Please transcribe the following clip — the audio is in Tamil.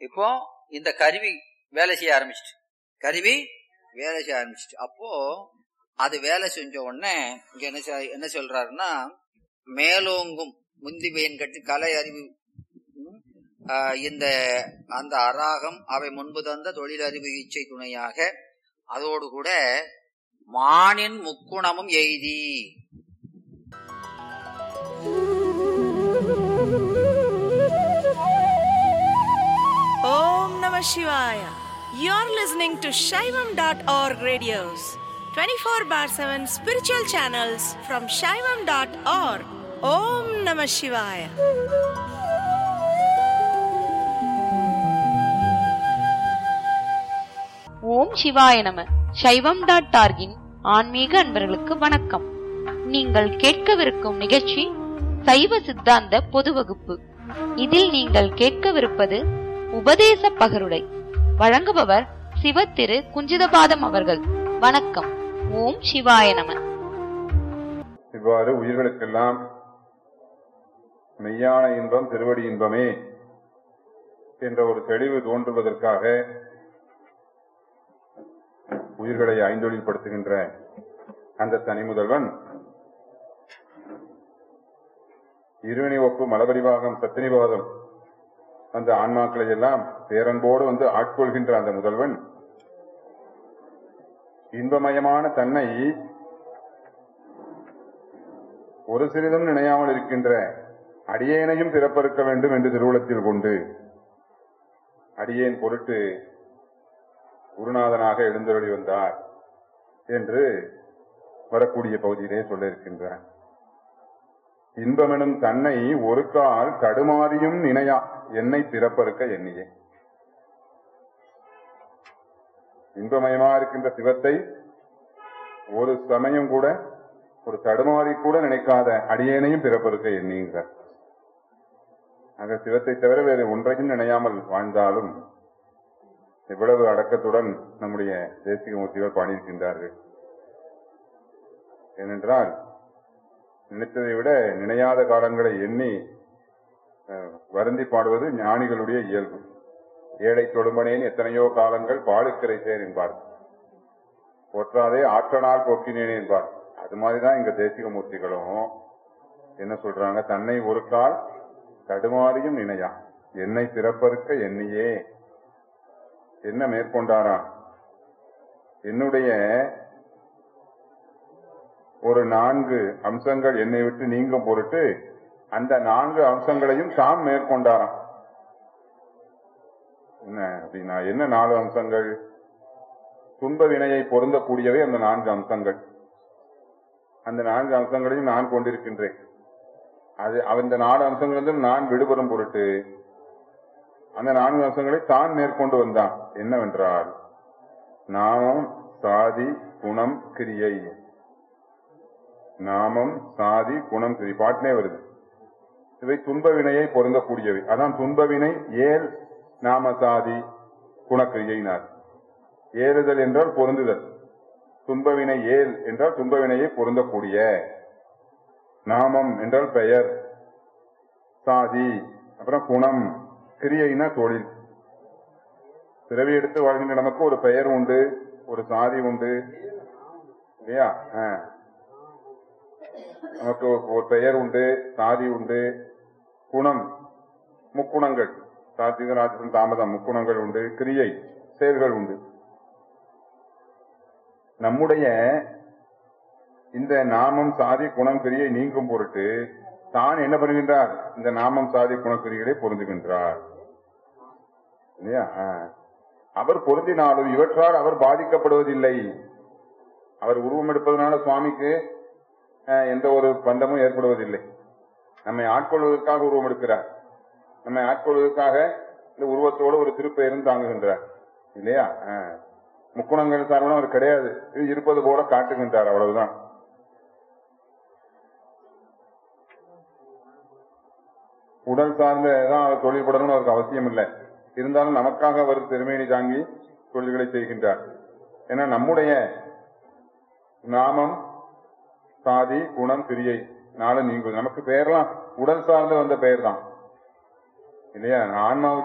இப்போ இந்த கருவி வேலை செய்ய ஆரம்பிச்சிட்டு கருவி வேலை செய்ய ஆரம்பிச்சிட்டு அப்போ அது வேலை செஞ்ச உடனே இங்க என்ன செய்- என்ன சொல்றாருன்னா மேலோங்கும் முந்தி பெயன் கட்டி கலை அறிவு ம், ஆஹ், இந்த அந்த அராகம் அவை முன்பு தந்த தொழிலறிவு இச்சை துணையாக அதோடு கூட மானின் முக்குணமும் எய்தி Om Namah Shivaya. You're listening to Shaivam.org radios, 24 bar 7 spiritual channels from Shaivam.org. Om Namah Shivaya. ஓம் சிவாய நம சைவம் டாட் டார்கின் ஆன்மீக அன்பர்களுக்கு வணக்கம் நீங்கள் கேட்கவிருக்கும் நிகழ்ச்சி சைவ சித்தாந்த பொது வகுப்பு இதில் நீங்கள் கேட்கவிருப்பது உபதேச பகருடை வழங்குபவர் சிவ திரு குஞ்சிதபாதம் அவர்கள் வணக்கம் ஓம் சிவாய நம இவ்வாறு உயிர்களுக்கெல்லாம் மெய்யான இன்பம் திருவடி இன்பமே என்ற ஒரு தெளிவு தோன்றுவதற்காக உயிர்களை ஐந்தொழில்படுத்துகின்ற அந்த தனி முதல்வன் இருவினை ஒப்பு மலபரிவாகம் சத்தினிபாதம் அந்த ஆன்மாக்களை எல்லாம் பேரன்போடு வந்து ஆட்கொள்கின்ற அந்த முதல்வன் இன்பமயமான தன்னை ஒரு சிறிதும் நினையாமல் இருக்கின்ற அடியேனையும் பிறப்பறுக்க வேண்டும் என்று திருவுளத்தில் கொண்டு அடியேன் பொருட்டு குருநாதனாக எழுந்தருளி வந்தார் என்று வரக்கூடிய பகுதியிலே சொல்ல இருக்கின்றார் இன்பமெனும் தன்னை ஒரு கால் தடுமாறியும் நினையா என்னை பிறப்பறுக்க எண்ணியே இன்பமயமா இருக்கின்ற சிவத்தை ஒரு சமயம் கூட ஒரு தடுமாறி கூட நினைக்காத அடியேனையும் பிறப்பறுக்க எண்ணுகிறார் ஆக சிவத்தை தவிர வேறு ஒன்றையும் நினையாமல் வாழ்ந்தாலும் எவ்வளவு அடக்கத்துடன் நம்முடைய தேசிக மூர்த்திகள் பாடியிருக்கின்றார்கள் ஏனென்றால் நினைத்ததை விட நினையாத காலங்களை எண்ணி அஹ், வருந்தி பாடுவது ஞானிகளுடைய இயல்பு ஏழை தொழும்பனேன் எத்தனையோ காலங்கள் பாலுக்கரை சேர் என்பார் போற்றாதே ஆற்றனால் போக்கினேன் என்பார் அது மாதிரிதான் இங்க தேசிக மூர்த்திகளும் என்ன சொல்றாங்க தன்னை ஒரு கால் தடுமாறியும் நினையா என்னை பிறப்பறுக்க எண்ணியே என்ன மேற்கொண்டாராம் என்னுடைய ஒரு நான்கு அம்சங்கள் என்னை விட்டு நீங்கும் பொருட்டு அந்த நான்கு அம்சங்களையும் தாம் மேற்கொண்டாராம் என்ன அப்படின்னா என்ன நாலு அம்சங்கள் துன்ப வினையை பொருந்தக்கூடியவை அந்த நான்கு அம்சங்கள் அந்த நான்கு அம்சங்களையும் நான் கொண்டிருக்கின்றேன் அது அந்த நாலு அம்சங்களிலிருந்தும் நான் விடுபடும் பொருட்டு அந்த நான்கு அம்சங்களை தான் மேற்கொண்டு வந்தான் என்னவென்றால் நாமம் சாதி குணம் கிரியை நாமம் சாதி குணம் கிரி பாட்டிலே வருது இவை துன்ப வினையை பொருந்தக்கூடியவை அதான் துன்ப வினை ஏல் நாம சாதி குணக்கிரியைனார் ஏறுதல் என்றால் பொருந்துதல் துன்பவினை ஏல் என்றால் துன்பவினையை பொருந்தக்கூடிய நாமம் என்றால் பெயர் சாதி அப்புறம் குணம் கிரியைனா தொழில் பிறவி எடுத்து வாழ்கின்ற நமக்கு ஒரு பெயர் உண்டு ஒரு சாதி உண்டு இல்லையா ஆ. நமக்கு ஒரு- ஒரு பெயர் உண்டு சாதி உண்டு குணம் முக்குணங்கள் சாத்விக ராஜசம் தாமதம் முக்குணங்கள் உண்டு கிரியை செயல்கள் உண்டு நம்முடைய இந்த நாமம் சாதி குணம் கிரியை நீங்கும் பொருட்டு தான் என்ன பண்ணுகின்றார் இந்த நாமம் சாதி குணக்கிரிகளை பொருந்துகின்றார் இல்லையா ஆ. அவர் பொருந்தினாலும் இவற்றால் அவர் பாதிக்கப்படுவதில்லை அவர் உருவம் எடுப்பதனால சுவாமிக்கு அஹ், எந்த ஒரு பந்தமும் ஏற்படுவதில்லை நம்மை ஆட்கொள்வதற்காக உருவம் எடுக்கிறார் நம்மை ஆட்கொள்வதற்காக இந்த உருவத்தோடு ஒரு திருப்பெயரும் தாங்குகின்றார் இல்லையா அஹ். முக்குணங்கள் சார்பும் அவர் கிடையாது இது இருப்பது போல காட்டுகின்றார் அவ்வளவுதான் உடல் சார்ந்த தான் அவர் தொழில் படணும்னு அவருக்கு அவசியம் இல்லை இருந்தாலும் நமக்காக அவர் திருமேனி தாங்கி தொழில்களை செய்கின்றார் ஏன்னா நம்முடைய நாமம் சாதி குணம் கிரியை நாளும் நீங்கும் நமக்கு பெயர்லாம் உடல் சார்ந்து வந்த பெயர் தான் இல்லையா ஆன்மாவுக்கு